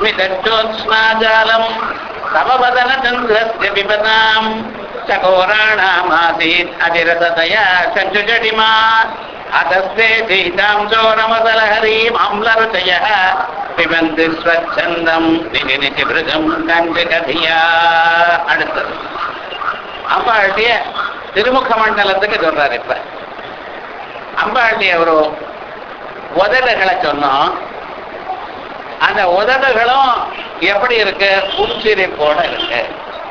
ஸ்மிதோத்ஸ்னாஜாலம் தவவதன சந்திரஸ்ய விபதாம் சகோராணாமாசீத் அதிரசதயா சஞ்சுஜடிமா அதஸ்தே சீதாம் சோரமதலஹரீம் அம்லருச்சய பிபந்து ஸ்வச்சந்தம் நிதி நிதி மிருகம் கண்டு கதியா அடுத்தது அம்பாளுடைய திருமுக மண்டலத்துக்கு சொல்றாரு இப்ப அம்பாளுடைய ஒரு உதடுகளை சொன்னோம் அந்த உதடுகளும் எப்படி இருக்கு புன்சிரிப்போட இருக்கு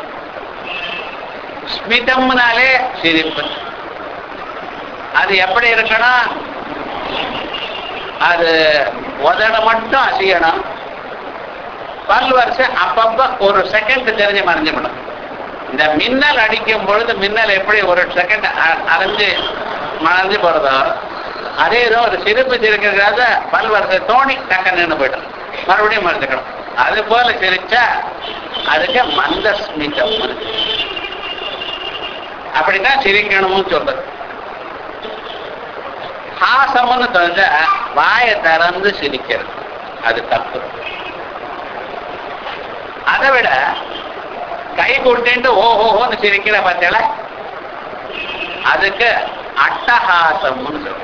ஸ்மிதம்னாலே சிரிப்பு அது எப்படி இருக்கணும் அது உதட மட்டும் அசையணும் பல் வருஷம் அப்பப்ப ஒரு செகண்ட் தெரிஞ்சு மறைஞ்சுக்கணும் இந்த மின்னல் அடிக்கும் பொழுது மின்னல் எப்படி ஒரு செகண்ட் அரைஞ்சு மறைஞ்சு போறதோ அதே ஏதோ ஒரு சிரிப்பு சிரிக்கிறதால பல் வருஷம் தோணி டக்க நின்று போயிடும் மறுபடியும் மறைஞ்சுக்கணும் அது போல சிரிச்சா அதுக்கு மந்தஸ்மிதம் அப்படித்தான் சிரிக்கணும்னு சொல்றது ஹாசம்னு தெரிஞ்ச வாயை திறந்து சிரிக்கிறது அது தப்பு அதை விட கை கொண்டு ஓஹோஹோன்னு சிரிக்கிற பார்த்தல அதுக்கு அட்டஹாசம்னு சொல்றது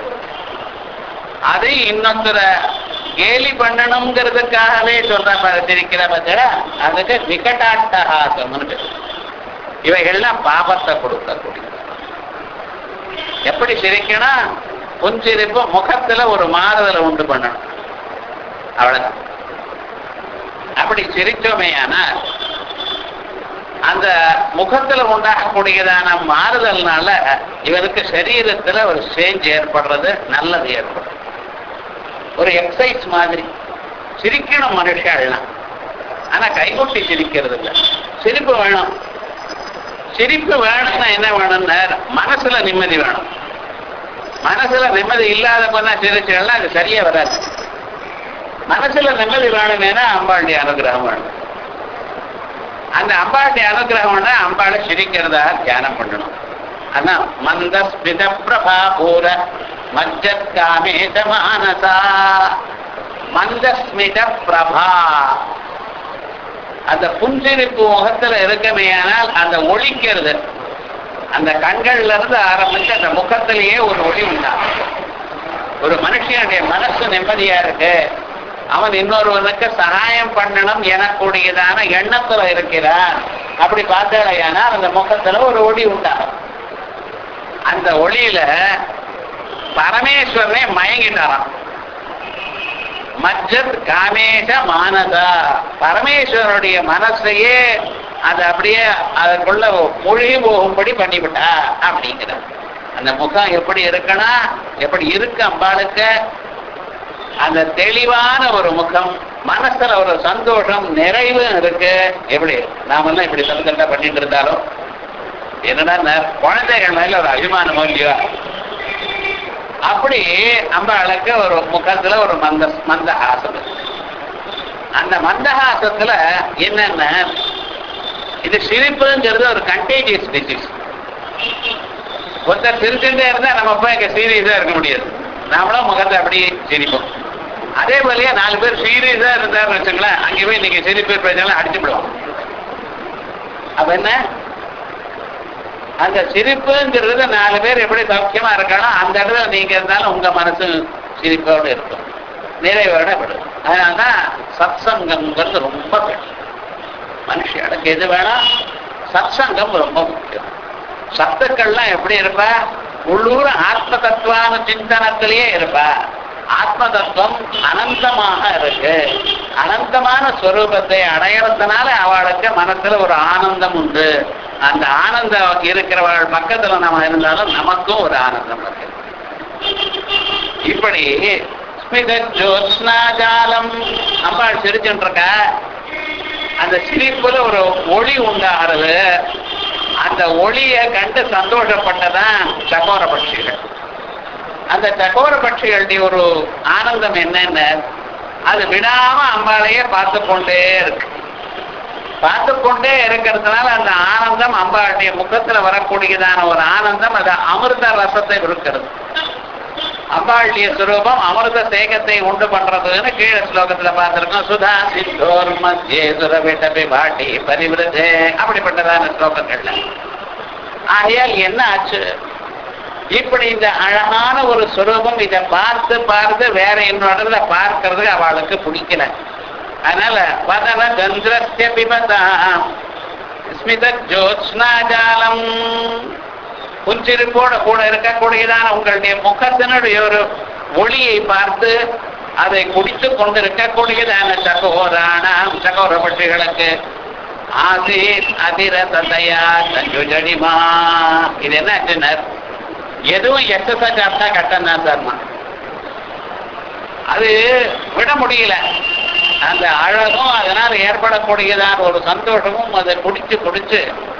அது இன்னொருத்தர கேலி பண்ணணுங்கிறதுக்காகவே சொல்ற பாரு சிரிக்கிற பார்த்தல அதுக்கு விகடாட்டஹாசம்னு பேரு இவைகள்லாம் பாபத்தை கொடுக்கக்கூடிய எப்படி சிரிக்கணும் புன்சிரிப்பு முகத்துல ஒரு மாறுதலை உண்டு பண்ணணும் அவ்வளவுதான் அப்படி சிரிச்சோமேயானால் அந்த முகத்துல உண்டாகக்கூடியதான மாறுதல்னால இவனுக்கு சரீரத்துல ஒரு சேஞ்ச் ஏற்படுறது நல்லது ஏற்படும் ஒரு எக்ஸசைஸ் மாதிரி சிரிக்கணும் மனுஷாலாம் ஆனா கைகொட்டி சிரிக்கிறது இல்லை சிரிப்பு வேணும் சிரிப்பு வேணும்னா என்ன வேணும்னா மனசுல நிம்மதி வேணும் மனசுல நிம்மதி இல்லாத போனா சிரிச்சுன்னா அது சரியா வராது மனசுல நிம்மதி வேணுமேனா அம்பாளுடைய அனுகிரகம் வேணும் அந்த அம்பாளுடைய அனுகிரகம்னா அம்பாளை சிரிக்கிறதா தியானம் பண்ணணும் ஆனா மந்த ஸ்மித பிரபா பூர மஜ்ஜத் காமேத மானசா மந்த ஸ்மித பிரபா அந்த புன்சிரிப்பு முகத்துல இருக்கமேயானால் அந்த ஒழிக்கிறது அந்த கண்கள்ல இருந்து ஆரம்பிச்சு அந்த முகத்திலேயே ஒரு ஒளி உண்டாகும் ஒரு மனுஷனுடைய மனசு நிம்மதியா இருக்கு அவன் இன்னொருவனுக்கு சகாயம் பண்ணணும் எனக்கூடியதான எண்ணத்துல இருக்கிறான் அப்படி பார்த்தாலேயானால் அந்த முகத்துல ஒரு ஒளி உண்டாகும் அந்த ஒளியில பரமேஸ்வரனே மயங்கிட்டாராம் மஜ்ஜத் காமேஷ மானதா பரமேஸ்வரனுடைய மனசையே அது அப்படியே அதற்குள்ள மூழ்கி போகும்படி பண்ணிவிட்டா அப்படிங்கிற அந்த முகம் எப்படி இருக்கணும் எப்படி இருக்கு அம்பாளுக்கு அந்த தெளிவான ஒரு முகம் மனசுல ஒரு சந்தோஷம் நிறைவு இருக்கு எப்படி நாமெல்லாம் இப்படி சந்தண்டா பண்ணிட்டு இருந்தாலும் என்னன்னா குழந்தைகள் மேல ஒரு அபிமானமோ இல்லையோ அப்படி அம்பாளுக்கு ஒரு முகத்துல ஒரு மந்த மந்தஹாசம் அந்த மந்தஹாசத்துல என்னென்ன இது சிரிப்புங்கிறது ஒரு கண்டேஜியஸ் டிசீஸ் ஒருத்தர் சிரிச்சுட்டே இருந்தா நம்ம போய் இங்க சீரியஸா இருக்க முடியாது நாமளும் முகத்தை அப்படி சிரிப்போம் அதே போலயே நாலு பேர் சீரியஸா இருந்தாருன்னு வச்சுங்களேன் அங்கே போய் நீங்க சிரிப்பு பேசலாம் அடிச்சு விடுவோம் அப்ப என்ன அந்த சிரிப்புங்கிறது நாலு பேர் எப்படி சௌக்கியமா இருக்கானோ அந்த இடத்துல நீங்க இருந்தாலும் உங்க மனசு சிரிப்போடு இருக்கும் நிறைவோட விடும் அதனாலதான் சத்சங்கம்ங்கிறது ரொம்ப கஷ்டம் மனுஷனுக்கு எது வேணா சத்சங்கம் ரொம்ப முக்கியம் சத்துக்கள்லாம் எப்படி இருப்பா உள்ளூர் ஆத்ம தத்துவான சிந்தனத்திலேயே இருப்பா ஆத்ம தத்துவம் அனந்தமாக இருக்கு அனந்தமான ஸ்வரூபத்தை அடையறதுனால அவளுக்கு மனசுல ஒரு ஆனந்தம் உண்டு அந்த ஆனந்தம் இருக்கிறவள் பக்கத்துல நம்ம இருந்தாலும் நமக்கும் ஒரு ஆனந்தம் இருக்கு இப்படி ஸ்மித ஜோத்ஸ்னாஜாலம் அம்பாள் சிரிச்சுட்டு இருக்கா அந்த சிரிப்புல ஒரு ஒளி உண்டாகிறது அந்த ஒளியை கண்டு சந்தோஷப்பட்டதான் சகோர பட்சிகள் அந்த சகோர பட்சிகளுடைய ஒரு ஆனந்தம் என்னன்னு அது விடாம அம்பாளையே பார்த்து கொண்டே இருக்கு பார்த்து கொண்டே இருக்கிறதுனால அந்த ஆனந்தம் அம்பாளுடைய முகத்துல வரக்கூடியதான ஒரு ஆனந்தம் அது அமிர்த ரசத்தை இருக்கிறது அம்பாளுடைய சுரூபம் அமிர்த சேகத்தை உண்டு பண்றதுன்னு கீழே ஸ்லோகத்துல பார்த்திருக்கோம் சுதா சித்தோர் மத்தியே சுரவிட்டபி பாட்டி பரிவிரதே அப்படிப்பட்டதான ஸ்லோகங்கள்ல ஆகையால் என்ன ஆச்சு இப்படி இந்த அழகான ஒரு சுரூபம் இதை பார்த்து பார்த்து வேற இன்னொரு பார்க்கறதுக்கு அவளுக்கு பிடிக்கல அதனால வதன சந்திரஸ்ய பிபதா ஸ்மித ஜோத்ஸ்னாஜாலம் புஞ்சிருப்போட கூட இருக்கக்கூடியதான உங்களுடைய முகத்தினுடைய ஒரு ஒளியை பார்த்து அதை குடித்து கொண்டிருக்கக்கூடியதான சகோராணாம் சகோர பட்சிகளுக்கு ஆசி அதிர தந்தையா தஞ்சுஜடிமா இது என்ன ஆச்சுனர் எதுவும் எக்ஸசைஸ் சாப்பிட்டா கட்டம் தான் தர்மா அது விட முடியல அந்த அழகும் அதனால் ஏற்படக்கூடியதான ஒரு சந்தோஷமும் அதை குடிச்சு குடிச்சு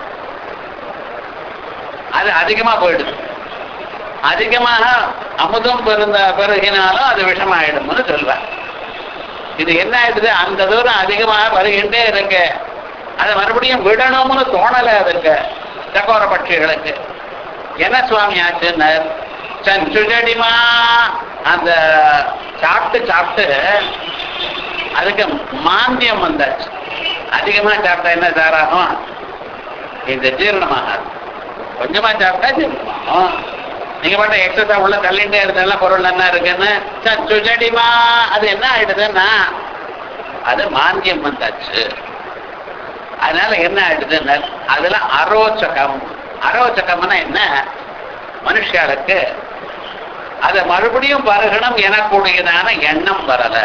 அது அதிகமா போயிடுது அதிகமாக அமுதம் பெருந்த பெருகினாலும் அது விஷமாயிடும்னு சொல்றேன் இது என்ன ஆயிடுது அந்த தூரம் அதிகமாக வருகின்றே இருக்கு அதை மறுபடியும் விடணும்னு தோணலை அதுக்கு சகோர பட்சிகளுக்கு என்ன சுவாமி ஆச்சுன்னர் சஞ்சுஜடிமா அந்த சாப்பிட்டு சாப்பிட்டு அதுக்கு மாந்தியம் வந்தாச்சு அதிகமா சாப்பிட்டா என்ன சாராகும் இந்த ஜீரணமாகாது கொஞ்சமா சாப்பிட்டா ஜீரணமாகும் நீங்க பாட்ட எக்ஸசைஸ் உள்ள தள்ளிட்டே இருந்தாலும் பொருள் என்ன இருக்குன்னு சுஜடிமா அது என்ன ஆயிடுதுன்னா அது மாந்தியம் வந்தாச்சு அதனால என்ன ஆயிடுதுன்னு அதுல அரோச்சகம் அரோச்சகம்னா என்ன மனுஷாளுக்கு அதை மறுபடியும் பருகணும் எனக்கூடியதான எண்ணம் வரல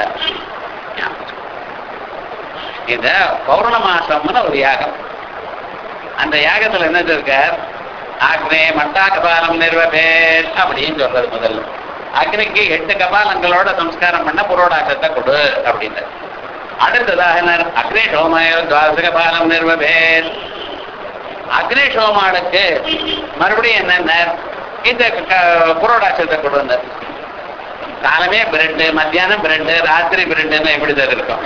இந்த பௌர்ணமாசம்னு ஒரு யாகம் அந்த யாகத்துல என்ன இருக்கார் அக்னே மட்டா கபாலம் நிர்வபேத் அப்படின்னு சொல்றது முதல்ல அக்னிக்கு எட்டு கபாலங்களோட சம்ஸ்காரம் பண்ண புரோடாசத்தை கொடு அப்படின்னு அடுத்ததாக அக்னி சோமாயோ துவாச கபாலம் நிர்வபேத் அக்னி சோமாளுக்கு மறுபடியும் என்னென்ன இந்த க- புரோடாசத்தை கொண்டு காலமே பிரெண்டு மத்தியானம் பிரெண்டு ராத்திரி பிரெண்டுன்னு எப்படி சார் இருக்கும்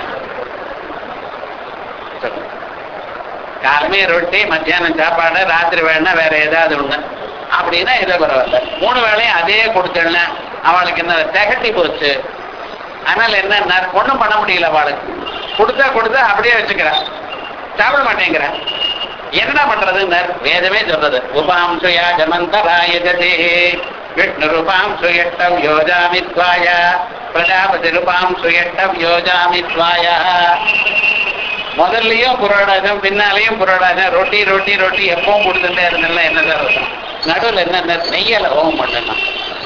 சொல்லுங்க. காலமே ரொட்டி மத்தியானம் சாப்பாடு ராத்திரி வேணா வேற ஏதாவது ஒண்ணு அப்படின்னா இதை பரவாயில்ல மூணு வேளையும் அதே கொடுத்தேன்னா அவளுக்கு என்ன திகட்டி போச்சு அதனால என்ன ஒண்ணும் பண்ண முடியல அவளுக்கு கொடுத்தா கொடுத்தா அப்படியே வச்சுக்கிறான் சாப்பிட மாட்டேங்கிறான் என்ன பண்றதுன்னு வேதமே சொல்றது உபாம்சுயா ஜமந்தராய ஜதே விஷ்ணு ரூபாம் சுயட்டம் யோஜாமித்வாய பிரஜாபதி ரூபாம் சுயட்டம் யோஜாமித்வாய முதல்லயும் புரோடாசம் பின்னாலையும் புரோடாசம் ரொட்டி ரொட்டி ரொட்டி எப்பவும் கொடுத்துட்டே இருந்தேன்ல என்ன சார் அர்த்தம்? நடுவுல என்ன நெய்யல ஹோமம் பண்ணணும்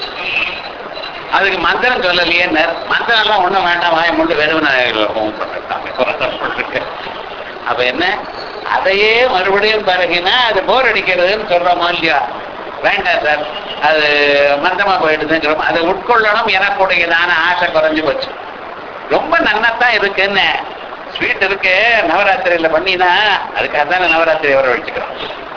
அதுக்கு மந்திரம் சொல்லலையே நெர் மந்திரம் எல்லாம் ஒண்ணும் வேண்டாம் வாய முண்டு வெறும் ஹோமம் பண்ணிருக்காங்க அப்ப என்ன அதையே மறுபடியும் பழகினா அது போர் அடிக்கிறதுன்னு சொல்றோமோ இல்லையா வேண்டாம் சார் அது மந்தமா போயிடுதுங்கிறோம் அதை உட்கொள்ளணும் எனக்குடையதான ஆசை குறைஞ்சு போச்சு ரொம்ப நன்னத்தான் இருக்குன்னு ஸ்வீட் இருக்கு நவராத்திரியில பண்ணினா அதுக்காக தானே நவராத்திரி வர வச்சுக்கிறோம்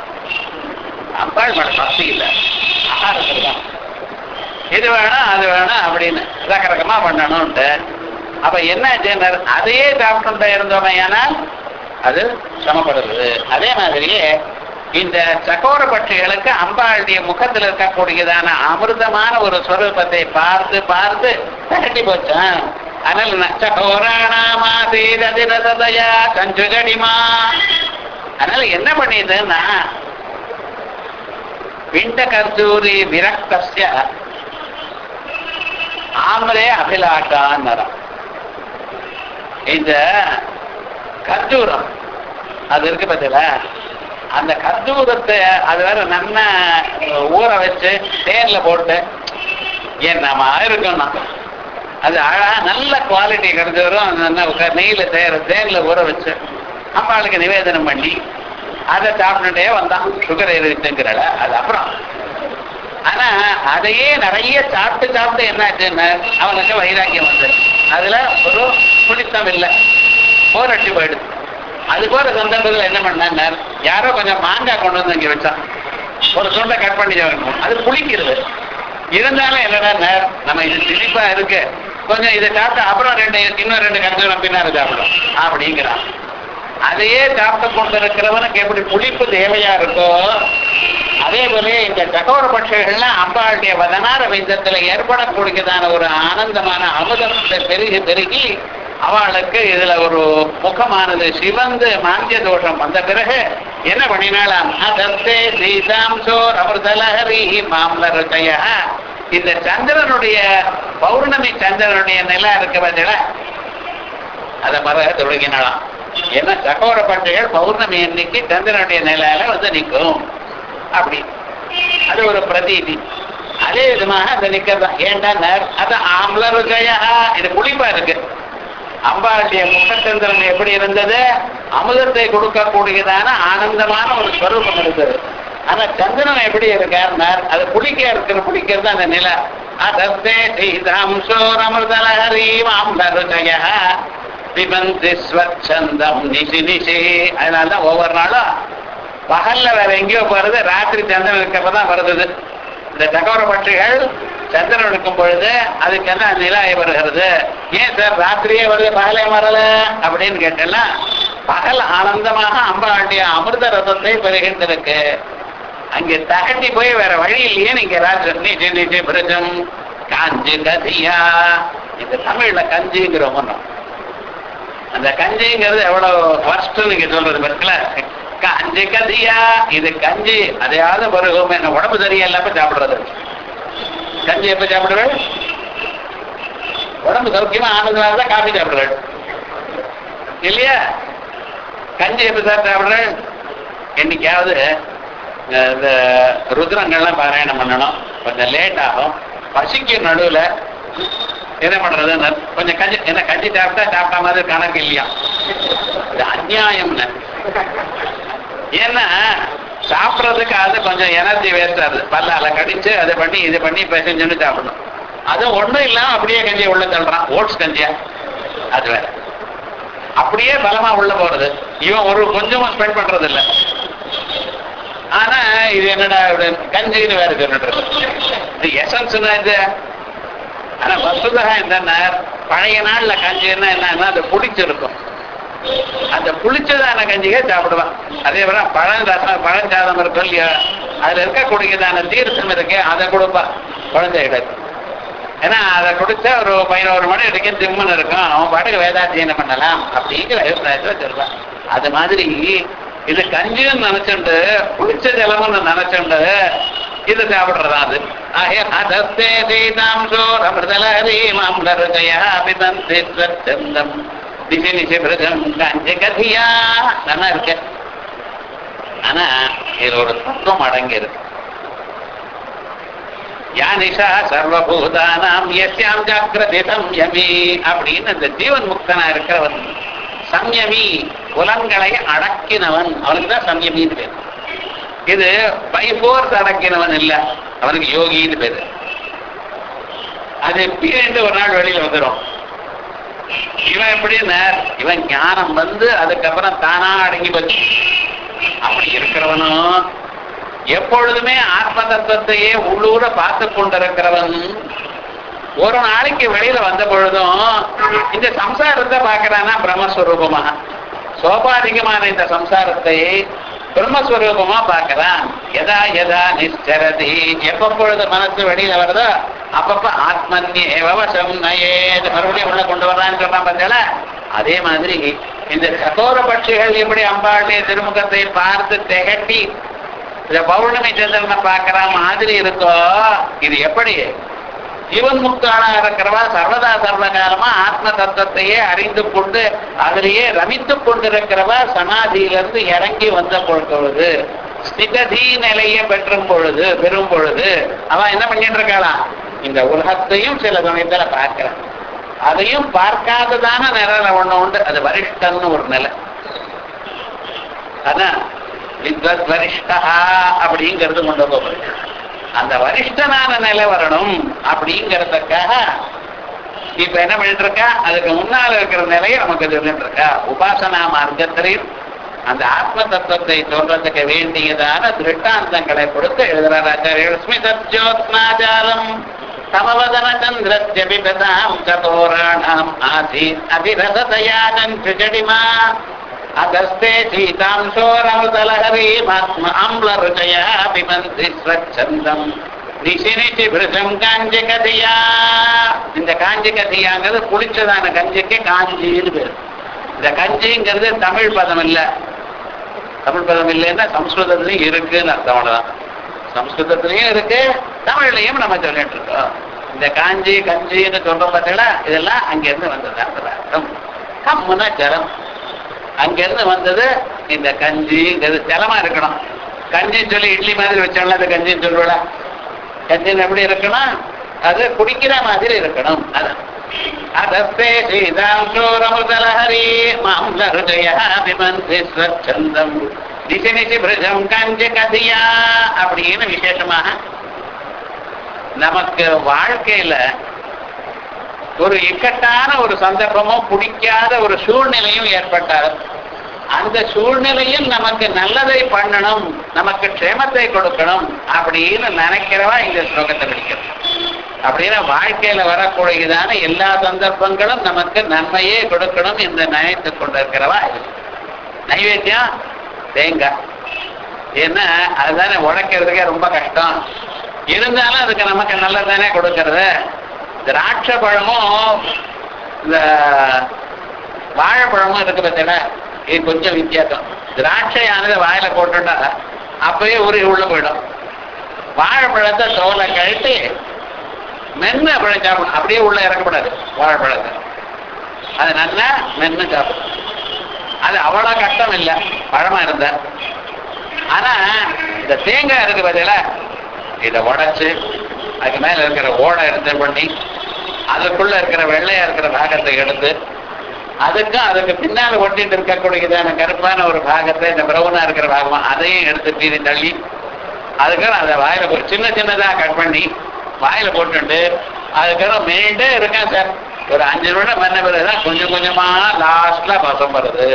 அம்பாள் மேடம் பக்தி இல்லை ஆகாரத்தில் தான் இது வேணும் அது வேணும் அப்படின்னு ரகரகமா பண்ணணும்ட்டு அப்ப என்ன செய்யணும் அதையே சாப்பிட்டு இருந்தோமே ஆனால் அது சமப்படுறது அதே மாதிரியே இந்த சக்கோர பட்சிகளுக்கு அம்பாளுடைய முகத்தில் இருக்கக்கூடியதான அமிர்தமான ஒரு ஸ்வரூபத்தை பார்த்து பார்த்து தகட்டி போச்சான் அதனால சகோராணாமாசீரதிரதயா கஞ்சுகடிமா அதனால என்ன பண்ணிதுன்னா பிண்ட கர்ஜூரி விரக்தஸ்ய ஆமரே அபிலாஷான் இந்த கர்ஜூரம் அது இருக்கு பார்த்தல அந்த கர்ஜூரத்தை அது வேற நல்லா ஊற வச்சு தேன்ல போட்டு என்னமா இருக்கும்னா அது அழகா நல்ல குவாலிட்டி கர்ஜூரம் அது நல்லா உக்க- நெய்யில தேர தேன்ல ஊற வச்சு அம்பாளுக்கு நிவேதனம் பண்ணி அதை சாப்பிட்டுட்டே வந்தான் சுகர் இருக்குங்கிறல அது அப்புறம் ஆனா அதையே நிறைய சாப்பிட்டு சாப்பிட்டு என்னாச்சுன்னு அவனுக்கு வைராக்கியம் வந்து அதுல ஒரு பிடித்தம் இல்லை போராட்டி போயிடுது அது போற சந்தர்ப்பத்தில் என்ன பண்ணார் யாரோ கொஞ்சம் மாங்காய் கொண்டு வந்து இங்க வச்சான் ஒரு சுண்டை கட் பண்ணி வரணும் அது புளிக்கிறது இருந்தாலும் என்னடா நம்ம இது திணிப்பா இருக்கு கொஞ்சம் இதை சாப்பிட்டு அப்புறம் ரெண்டு இன்னும் ரெண்டு கருத்து பின்னாரு சாப்பிடும் அப்படிங்கிறான் அதையே சாப்பிட்டு கொண்டிருக்கிறவனுக்கு எப்படி புளிப்பு தேவையா இருக்கோ அதே போல இந்த சகோர பட்சிகள்லாம் அம்பாளுடைய வதனார விந்தத்துல ஏற்படக்கூடியதான ஒரு ஆனந்தமான அமுதம் பெருகி பெருகி அவளுக்கு இதுல ஒரு முகமானது சிவந்து மாந்திய தோஷம் வந்த பிறகு என்ன பண்ணினாலாம் அதத்தே சீதாம்சோர் அமிர்தலஹரி மாம்லருடைய இந்த சந்திரனுடைய பௌர்ணமி சந்திரனுடைய நிலை இருக்க பதில அதை மறக தொடங்கினாலாம் ஏன்னா சகோர பண்டிகைகள் பௌர்ணமி அன்னைக்கு சந்திரனுடைய நிலையில வந்து நிற்கும் அப்படி அது ஒரு பிரதீதி அதே விதமாக அந்த நிக்கிறது ஏன்டா அது ஆம்லர் ஜெயா இது புளிப்பா இருக்கு அம்பாளுடைய முகச்சந்திரன் எப்படி இருந்தது அமுதத்தை கொடுக்கக்கூடியதான ஆனந்தமான ஒரு ஸ்வரூபம் இருந்தது ஆனா சந்திரன் எப்படி இருக்காருனார் அது புளிக்க இருக்கிற புளிக்கிறது அந்த நிலை அதஸ்தே சீதாம்சோர் அமிர்தலஹரி மாம்லர் ஜெயா பிபந்தி ஸ்வச்சந்தம் நிசி நிசி அதனாலதான் ஒவ்வொரு நாளும் பகல்ல வேற எங்கேயோ போறது ராத்திரி சந்திரன் இருக்கப்பதான் வருது இந்த சகோர பட்சிகள் சந்திரன் இருக்கும் பொழுது அதுக்கு என்ன நிலாய் வருகிறது ஏன் சார் ராத்திரியே வருது பகலே வரல அப்படின்னு கேட்டேன்னா பகல் ஆனந்தமாக அம்பாளுடைய அமிர்த ரசத்தை பெறுகின்றிருக்கு அங்கே தகட்டி போய் வேற வழி இல்லையே நீங்க ராத்திரி நிச்சய நிச்சய பிரஜம் காஞ்சி கதியா இந்த தமிழ்ல கஞ்சிங்கிறோம் ஒன்றும் அந்த கஞ்சிங்கிறது எவ்வளவு ஃபர்ஸ்ட் நீங்க சொல்றது இருக்குல்ல கஞ்சி கதியா இது கஞ்சி அதையாவது பருகும் என்ன உடம்பு சரியில்லாம சாப்பிடுறது கஞ்சி எப்ப சாப்பிடுவேன் உடம்பு சௌக்கியமா ஆனதுனால தான் காஃபி சாப்பிடுறேன் இல்லையா கஞ்சி எப்ப சார் சாப்பிடுறேன் என்னைக்காவது அஹ், இந்த ருத்ரங்கள்லாம் பாராயணம் பண்ணணும் கொஞ்சம் லேட் ஆகும் பசிக்கும் நடுவுல என்ன பண்றதுன்னு கொஞ்சம் கஞ்சி என்ன கஞ்சி சாப்பிட்டா சாப்பிட்ட மாதிரி கணக்கு இல்லையா இது அநியாயம்னு ஏன்னா சாப்பிட்றதுக்கு அது கொஞ்சம் எனர்ஜி வேஸ்ட் ஆகுது பல்லால கடிச்சு அதை பண்ணி இது பண்ணி பிசைஞ்சுன்னு சாப்பிடணும் அது ஒண்ணும் இல்லாம அப்படியே கஞ்சியை உள்ள தள்ளுறான் ஓட்ஸ் கஞ்சியா அது வேற அப்படியே பலமா உள்ள போறது இவன் ஒரு கொஞ்சமும் ஸ்பெண்ட் பண்றது இல்ல ஆனா இது என்னடா இப்படி கஞ்சின்னு வேற சொல்லிட்டு இருக்கு இது எசன்ஸ்னா இது ஆனா வசுதா என்னன்னா பழைய நாள்ல கஞ்சின்னா என்னன்னா அது புடிச்சிருக்கும் அந்த புளிச்சதான கஞ்சிகை சாப்பிடுவான் அதே போல பழம் ரசம் பழஞ்சாதம் இருக்கும் இல்லையா அதுல இருக்கக்கூடியதான தீர்த்தம் இருக்கே அதை கொடுப்பான் குழந்தைகளுக்கு ஏன்னா அதை குடிச்சா ஒரு பதினோரு மணி வரைக்கும் திம்முன்னு இருக்கும் அவன் பாட்டுக்கு வேதாத்தியனம் பண்ணலாம் அப்படிங்கிற அபிப்பிராயத்துல சொல்லுவான் அது மாதிரி இது கஞ்சின்னு நினைச்சுண்டு புளிச்ச ஜலம்னு நினைச்சுண்டு இது சாப்பிடுறதா அது ஆகிய அதஸ்தே சீதாம்சோ அமிர்தலஹரி மாம்லருதயா அபிதந்தி சந்தம் நிசி நிசி பிரதம் கஞ்ச கதியா நல்லா இருக்கு ஆனா இதுல ஒரு தத்துவம் அடங்கி இருக்கு யா நிஷா சர்வபூதானாம் எஸ்யாம் ஜாக்கிரதி சம்யமி அப்படின்னு இந்த ஜீவன் முக்தனா இருக்கிறவன் சம்யமி புலன்களை அடக்கினவன் அவனுக்கு தான் சம்யமின்னு பேர் இது பை ஃபோர்ஸ் அடக்கினவன் இல்ல அவனுக்கு யோகின்னு பேரு அது பீரண்டு ஒரு நாள் வெளியில வந்துடும் இவன் எப்படின்னா இவன் ஞானம் வந்து அதுக்கப்புறம் தானா அடங்கி போச்சு அப்படி இருக்கிறவனும் எப்பொழுதுமே ஆத்ம தத்துவத்தையே உள்ளூர பார்த்து கொண்டிருக்கிறவன் ஒரு நாளைக்கு வெளியில வந்த பொழுதும் இந்த சம்சாரத்தை பார்க்கறானா பிரம்மஸ்வரூபமா சோபாதிகமான இந்த சம்சாரத்தை பிரம்மஸ்வரூபமா பார்க்கறான் எதா எதா நிச்சரதி எப்பப்பொழுது மனசு வெளியில வருதோ அப்பப்ப ஆத்மன்யே வசம் நயேது மறுபடியும் உள்ள கொண்டு வர்றான்னு சொன்னான் பார்த்தீங்களா அதே மாதிரி இந்த சகோர பட்சிகள் எப்படி அம்பாளுடைய திருமுகத்தை பார்த்து திகட்டி இந்த பௌர்ணமி சந்திரனை பார்க்கிற மாதிரி இருக்கோ இது எப்படி ஜீவன் முக்தானா இருக்கிறவா சர்வதா சர்வகாலமா ஆத்ம தத்துவத்தையே அறிந்து கொண்டு அதிலேயே ரமித்துக் கொண்டிருக்கிறவா சமாதியிலிருந்து இறங்கி வந்த பொழுது ஸ்திகதி நிலையை பெற்றும் பொழுது பெறும் பொழுது அவன் என்ன பண்ணிட்டு இருக்காளாம் இந்த உலகத்தையும் சில சமயத்துல பார்க்கிறான் அதையும் பார்க்காததான நிலை ஒண்ணு உண்டு அது வரிஷ்டன்னு ஒரு நிலை அதான் வித்வத் வரிஷ்டா அப்படிங்கிறது கொண்டு போகிறது அந்த வரிஷ்டனான நிலை வரணும் அப்படிங்கிறதுக்காக இப்ப என்ன பண்ணிட்டு இருக்கா அதுக்கு முன்னால இருக்கிற நிலையை நமக்கு சொல்லிட்டு இருக்கா உபாசனா மார்க்கத்திலையும் அந்த ஆத்ம தத்துவத்தை சொல்றதுக்கு வேண்டியதான திருஷ்டாந்தங்களை கொடுத்து எழுதுறார் ஆச்சாரியர் ஸ்மிதஜோத்னாஜாலம் சமவதன சந்திரஸ்ய விபதாம் சதோராணாம் ஆசீத் அபிரததயானன் சுஜடிமா அதஸ்தே சீதாம்சோரமுதலஹரி அம்ல ருஜய பிமந்தி ஸ்வச்சந்தம் நிசினிச்சி பிருஷம் காஞ்சி கதியா இந்த காஞ்சி கதியாங்கிறது புளிச்சதான கஞ்சிக்கு காஞ்சின்னு பேர் இந்த கஞ்சிங்கிறது தமிழ் பதம் இல்ல தமிழ் பதம் இல்லைன்னா சம்ஸ்கிருதத்திலையும் இருக்குன்னு அர்த்தம் அவ்வளவுதான் சம்ஸ்கிருதத்திலையும் இருக்கு தமிழ்லையும் நம்ம சொல்லிட்டு இருக்கோம் இந்த காஞ்சி கஞ்சின்னு சொல்றோம் பார்த்தீங்களா இதெல்லாம் அங்கிருந்து வந்தது அந்த அர்த்தம் கம்முனா ஜலம் அங்கிருந்து வந்தது இந்த கஞ்சிங்கிறது ஜலமா இருக்கணும் கஞ்சின்னு சொல்லி இட்லி மாதிரி வச்சோம்ல அந்த கஞ்சின்னு சொல்லுவல கஞ்சின்னு எப்படி இருக்கணும் அது குடிக்கிற மாதிரி இருக்கணும் அதான் அதஸ்தே சீதாம்சோரமுதலஹரி மாம்ல ஹிருதய பிமந்தி ஸ்வச்சந்தம் நிசி நிசி பிரஜம் கஞ்சி கதியா அப்படின்னு விசேஷமாக நமக்கு வாழ்க்கையில ஒரு இக்கட்டான ஒரு சந்தர்ப்பமும் பிடிக்காத ஒரு சூழ்நிலையும் ஏற்பட்டால் அந்த சூழ்நிலையில் நமக்கு நல்லதை பண்ணணும் நமக்கு க்ஷேமத்தை கொடுக்கணும் அப்படின்னு நினைக்கிறவா இந்த ஸ்லோகத்தை படிக்கிறது அப்படின்னா வாழ்க்கையில வரக்கூடியதான எல்லா சந்தர்ப்பங்களும் நமக்கு நன்மையே கொடுக்கணும் என்று நினைத்து கொண்டிருக்கிறவா இது நைவேத்தியம் தேங்காய் ஏன்னா அதுதானே உழைக்கிறதுக்கே ரொம்ப கஷ்டம் இருந்தாலும் அதுக்கு நமக்கு நல்லதானே கொடுக்கறது திராட்ச பழமும் இந்த வாழைப்பழமும் இருக்கு பார்த்தீங்களா இது கொஞ்சம் வித்தியாசம் திராட்சையானது வாயில போட்டுட்டா அப்பவே உருகி உள்ள போயிடும் வாழைப்பழத்தை தோலை கழட்டி மென்னு அப்படி சாப்பிடணும் அப்படியே உள்ள இறக்கப்படாது வாழைப்பழத்தை அது நல்லா மென்னு சாப்பிடும் அது அவ்வளவு கஷ்டம் இல்லை பழமா இருந்தா ஆனா இந்த தேங்காய் இருக்கு பார்த்தீங்களா இதை உடைச்சு அதுக்கு மேல இருக்கிற ஓடை எடுத்து பண்ணி அதுக்குள்ள இருக்கிற வெள்ளையா இருக்கிற பாகத்தை எடுத்து அதுக்கும் அதுக்கு பின்னால ஒட்டிட்டு இருக்கக்கூடியதான கருப்பான ஒரு பாகத்தை இந்த பிரவுனா இருக்கிற பாகமா அதையும் எடுத்து தீரி தள்ளி அதுக்கப்புறம் அதை வாயில ஒரு சின்ன சின்னதா கட் பண்ணி வாயில போட்டுட்டு அதுக்கப்புறம் மெயின்டே இருக்கேன் சார் ஒரு அஞ்சு நிமிடம் பண்ண பிறகுதான் கொஞ்சம் கொஞ்சமா லாஸ்ட்ல பசம் வருது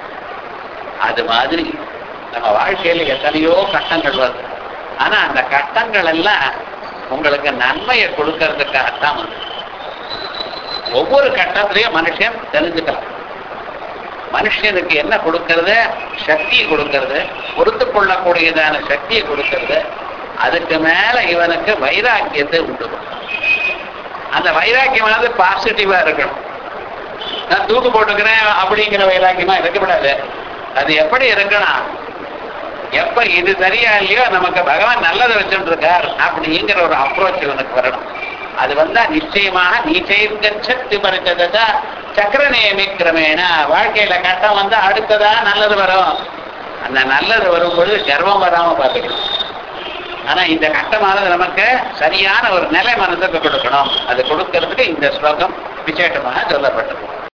அது மாதிரி நம்ம வாழ்க்கையில எத்தனையோ கட்டங்கள் வருது ஆனா அந்த கட்டங்கள் எல்லாம் உங்களுக்கு நன்மையை கொடுக்கறதுக்காகத்தான் வந்து ஒவ்வொரு கட்டத்திலையும் மனுஷன் தெரிஞ்சுக்கலாம் மனுஷனுக்கு என்ன கொடுக்கறது சக்தியை கொடுக்கறது பொறுத்து கொள்ளக்கூடியதான சக்தியை கொடுக்கறது அதுக்கு மேல இவனுக்கு வைராக்கியத்தை உண்டு பண்ணும். அந்த வைராக்கியமானது பாசிட்டிவா இருக்கணும் நான் தூக்கு போட்டுக்கிறேன் அப்படிங்கிற வைராக்கியமா இருக்கக்கூடாது அது எப்படி இருக்கணும் எப்ப இது சரியா இல்லையோ நமக்கு பகவான் நல்லதை வச்சுட்டு இருக்கார் அப்படிங்கிற ஒரு அப்ரோச் இவனுக்கு வரணும் அது வந்தா நிச்சயமாக நீச்சை பறிச்சதா சக்கர நியமிக்கிறமேன வாழ்க்கையில கட்டம் வந்தா அடுத்ததா நல்லது வரும் அந்த நல்லது வரும்பொழுது கர்வம் வராம பார்த்துக்கணும் ஆனா இந்த கட்டமானது நமக்கு சரியான ஒரு நிலை மனதுக்கு கொடுக்கணும் அது கொடுக்கறதுக்கு இந்த ஸ்லோகம் விசேஷமாக சொல்லப்பட்டது